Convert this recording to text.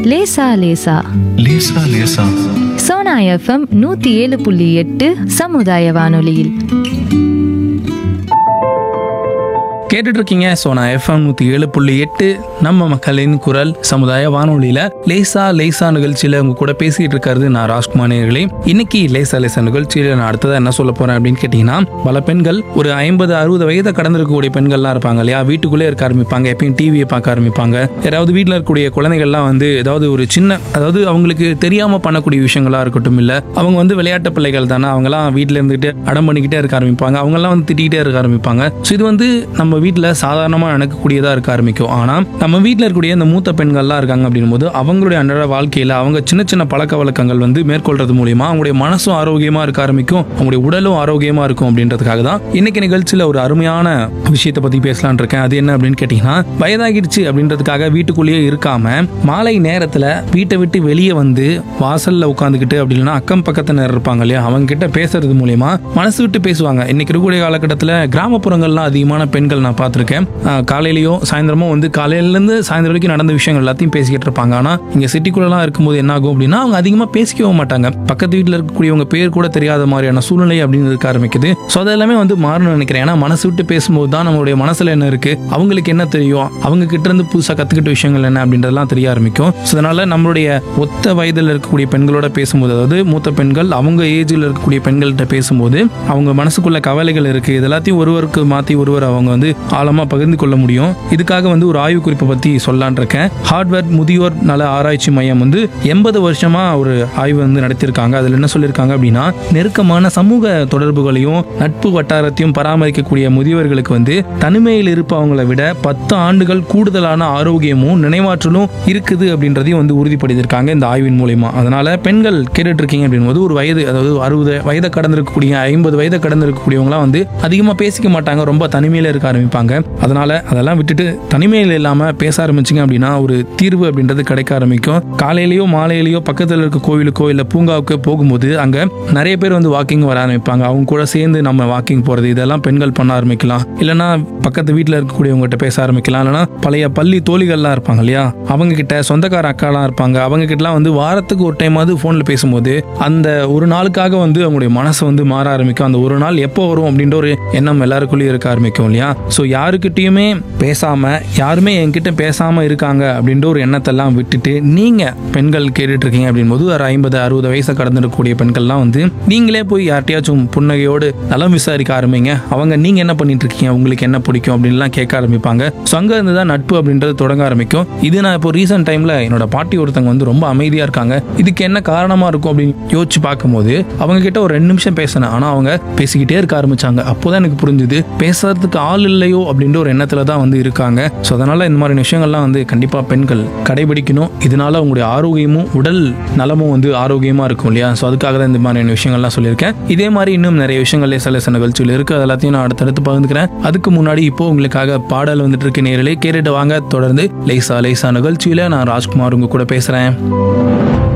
லேசா லேசா லேசா லேசா சோனா எஃப்எம் நூத்தி ஏழு புள்ளி எட்டு சமுதாய வானொலியில் கேட்டுட்டு இருக்கீங்க சோனா எஃப்எம் நூற்றி ஏழு புள்ளி எட்டு நம்ம மக்களின் குரல் சமுதாய வானொலியில் லேசா லேசா நிகழ்ச்சியில் உங்க கூட பேசிட்டு இருக்காரு நான் ராஜ்குமார் நேர்களே இன்னைக்கு லேசா லேசா நிகழ்ச்சியில் நான் அடுத்ததாக என்ன சொல்ல போறேன் அப்படின்னு கேட்டிங்கன்னா பல பெண்கள் ஒரு ஐம்பது அறுபது வயதை கடந்திருக்கக்கூடிய பெண்கள்லாம் இருப்பாங்க இல்லையா வீட்டுக்குள்ளே இருக்க ஆரம்பிப்பாங்க எப்பயும் டிவியை பார்க்க ஆரம்பிப்பாங்க யாராவது வீட்டில் இருக்கக்கூடிய குழந்தைகள்லாம் வந்து ஏதாவது ஒரு சின்ன அதாவது அவங்களுக்கு தெரியாம பண்ணக்கூடிய விஷயங்களா இருக்கட்டும் இல்ல அவங்க வந்து விளையாட்டு பிள்ளைகள் தானே அவங்கலாம் வீட்டில் இருந்துகிட்டு அடம் பண்ணிக்கிட்டே இருக்க ஆரம்பிப்பாங்க அவங்கெல்லாம் வந்து திட்டிகிட்டே இருக்க ஆரம்பிப்பாங்க ஸோ இது வந்து நம்ம வீட்டில் சாதாரணமாக நடக்கக்கூடியதாக இருக்க ஆரம்பிக்கும் ஆனால் நம்ம வீட்டில் இருக்கக்கூடிய இந்த மூத்த பெண்கள்லாம் இருக்காங்க அப்படின்னும் போது அவங்களுடைய அன்றாட வாழ்க்கையில் அவங்க சின்ன சின்ன பழக்க வழக்கங்கள் வந்து மேற்கொள்றது மூலியமா அவங்களுடைய மனசும் ஆரோக்கியமாக இருக்க ஆரம்பிக்கும் அவங்களுடைய உடலும் ஆரோக்கியமாக இருக்கும் அப்படின்றதுக்காக தான் இன்னைக்கு நிகழ்ச்சியில் ஒரு அருமையான விஷயத்தை பற்றி பேசலாம்னு இருக்கேன் அது என்ன அப்படின்னு கேட்டிங்கன்னா வயதாகிடுச்சு அப்படின்றதுக்காக வீட்டுக்குள்ளேயே இருக்காம மாலை நேரத்தில் வீட்டை விட்டு வெளியே வந்து வாசல்ல உட்காந்துக்கிட்டு அப்படி இல்லைன்னா அக்கம் பக்கத்தினர் இருப்பாங்க இல்லையா அவங்க கிட்ட பேசுறது மூலியமா மனசு விட்டு பேசுவாங்க இன்னைக்கு இருக்கக்கூடிய காலகட்டத்தில் கிராமப்புறங்கள்லாம் அதிகமான பெண்கள் நான் பார்த்துருக்கேன் ஆஹ் காலையிலயோ சாயந்தரமோ வந்து காலையிலேருந்து சாயந்தரம் வரைக்கும் நடந்த விஷயங்கள் எல்லாத்தையும் பேசிக்கிட்டு இருப்பாங்க ஆனால் இங்கே சிட்டிக்குள்ளலாம் இருக்கும்போது என்ன ஆகும் அப்படின்னா அவங்க அதிகமாக பேசிக்கவே மாட்டாங்க பக்கத்து வீட்டில் இருக்கக்கூடியவங்க பேர் கூட தெரியாத மாதிரியான சூழ்நிலை அப்படின்னு இருக்க ஆரம்பிக்குது ஸோ அதெல்லாமே வந்து மாறணும்னு நினைக்கிறேன் ஏன்னா மனசு விட்டு பேசும்போது தான் நம்மளுடைய மனசுல என்ன இருக்கு அவங்களுக்கு என்ன தெரியும் அவங்க கிட்ட இருந்து புதுசாக கத்துக்கிட்ட விஷயங்கள் என்ன அப்படின்றதெல்லாம் தெரிய ஆரம்பிக்கும் ஸோ அதனால நம்மளுடைய ஒத்த வயதில் இருக்கக்கூடிய பெண்களோட பேசும்போது அதாவது மூத்த பெண்கள் அவங்க ஏஜில் இருக்கக்கூடிய பெண்கள்கிட்ட பேசும்போது அவங்க மனசுக்குள்ள கவலைகள் இருக்கு இது எல்லாத்தையும் ஒருவருக்கு மாற்றி ஒருவர் அவங்க வந்து ஆழமா பகிர்ந்து கொள்ள முடியும் இதுக்காக வந்து ஒரு ஆய்வு குறிப்பை பத்தி சொல்லலான் இருக்கேன் ஹார்ட்வேர் முதியோர் நல ஆராய்ச்சி மையம் வந்து எண்பது வருஷமா ஒரு ஆய்வு வந்து நடத்தியிருக்காங்க அதில் என்ன சொல்லியிருக்காங்க அப்படின்னா நெருக்கமான சமூக தொடர்புகளையும் நட்பு வட்டாரத்தையும் பராமரிக்கக்கூடிய முதியவர்களுக்கு வந்து தனிமையில் இருப்பவங்களை விட பத்து ஆண்டுகள் கூடுதலான ஆரோக்கியமும் நினைவாற்றலும் இருக்குது அப்படின்றதையும் வந்து உறுதிப்படுத்தியிருக்காங்க இந்த ஆய்வின் மூலயமா அதனால பெண்கள் கேட்டுட்டு இருக்கீங்க அப்படின்போது ஒரு வயது அதாவது அறுபது வயதை கடந்திருக்கக்கூடிய ஐம்பது வயதை கடந்திருக்கக்கூடியவங்களாம் வந்து அதிகமாக பேசிக்க மாட்டாங்க ரொம்ப தனிமையில் இருக்க ஆரம்பிப்பாங்க அதனால அதெல்லாம் விட்டுட்டு தனிமையில் இல்லாமல் பேச ஆரம்பிச்சிங்க அப்படின்னா ஒரு தீர்வு அப்படின்றது கிடைக்க ஆரம்பிக்கும் காலையிலயோ மாலையிலயோ பக்கத்தில் இருக்க கோவிலுக்கோ இல்லை பூங்காவுக்கு போகும்போது அங்கே நிறைய பேர் வந்து வாக்கிங் வர ஆரம்பிப்பாங்க அவங்க கூட சேர்ந்து நம்ம வாக்கிங் போகிறது இதெல்லாம் பெண்கள் பண்ண ஆரம்பிக்கலாம் இல்லைன்னா பக்கத்து வீட்டில் இருக்கக்கூடியவங்ககிட்ட பேச ஆரம்பிக்கலாம் இல்லைன்னா பழைய பள்ளி தோழிகள்லாம் இருப்பாங்க இல்லையா அவங்க கிட்ட சொந்தக்கார அக்காலாம் இருப்பாங்க அவங்க கிட்டலாம் வந்து வாரத்துக்கு ஒரு டைமாவது ஃபோனில் பேசும்போது அந்த ஒரு நாளுக்காக வந்து அவங்களுடைய மனசு வந்து மாற ஆரம்பிக்கும் அந்த ஒரு நாள் எப்போ வரும் அப்படின்ற ஒரு எண்ணம் எல்லாருக்குள்ளேயும் இருக்க ஆரம்பிக்கும் இல்லையா ஸோ யாருக்கிட்டையுமே பேசாம யாருமே என்கிட்ட பேசாம இருக்காங்க அப்படின்ற ஒரு எண்ணத்தெல்லாம் விட்டுட்டு நீங்க பெண்கள் கேட்டுட்டு இருக்கீங்க அப்படின்போது ஒரு ஐம்பது அறுபது வயசை கடந்திருக்கக்கூடிய பெண்கள்லாம் வந்து நீங்களே போய் யார்ட்டையாச்சும் புன்னகையோடு நலம் விசாரிக்க ஆரம்பிங்க அவங்க நீங்க என்ன பண்ணிட்டு இருக்கீங்க உங்களுக்கு என்ன பிடிக்கும் அப்படின்லாம் கேட்க ஆரம்பிப்பாங்க ஸோ அங்க இருந்து தான் நட்பு அப்படின்றது தொடங்க ஆரம்பிக்கும் இது நான் இப்போ ரீசெண்ட் டைம்ல என்னோட பாட்டி ஒருத்தவங்க வந்து ரொம்ப அமைதியா இருக்காங்க இதுக்கு என்ன காரணமா இருக்கும் அப்படின்னு யோசிச்சு பார்க்கும்போது அவங்க கிட்ட ஒரு ரெண்டு நிமிஷம் பேசினேன் ஆனா அவங்க பேசிக்கிட்டே இருக்க ஆரம்பிச்சாங்க அப்போதான் எனக்கு புரிஞ்சுது பேசுறதுக்கு ஆள் இல்லையோ அப்படின்ற ஒரு எண்ணத்துல தான் வந்து இருக்காங்க ஸோ அதனால இந்த மாதிரி விஷயங்கள்லாம் வந்து கண்டிப்பா பெண்கள் கடைபிடிக்கணும் இதனால உங்களுடைய ஆரோக்கியமும் உடல் நலமும் வந்து ஆரோக்கியமா இருக்கும் இல்லையா ஸோ அதுக்காக தான் இந்த மாதிரியான விஷயங்கள்லாம் சொல்லியிருக்கேன் இதே மாதிரி இன்னும் நிறைய விஷயங்கள் சில சில நிகழ்ச்சிகள் இருக்கு அது எல்லாத்தையும் நான் அடுத்தடுத்து பகிர்ந்துக்கிறேன் அதுக்கு முன்னாடி இப்போ உங்களுக்காக பாடல் வந்துட்டு இருக்கு நேரிலே கேட்டுட்டு வாங்க தொடர்ந்து லேசா லேசா நிகழ்ச்சியில நான் ராஜ்குமார் உங்க கூட பேசுறேன்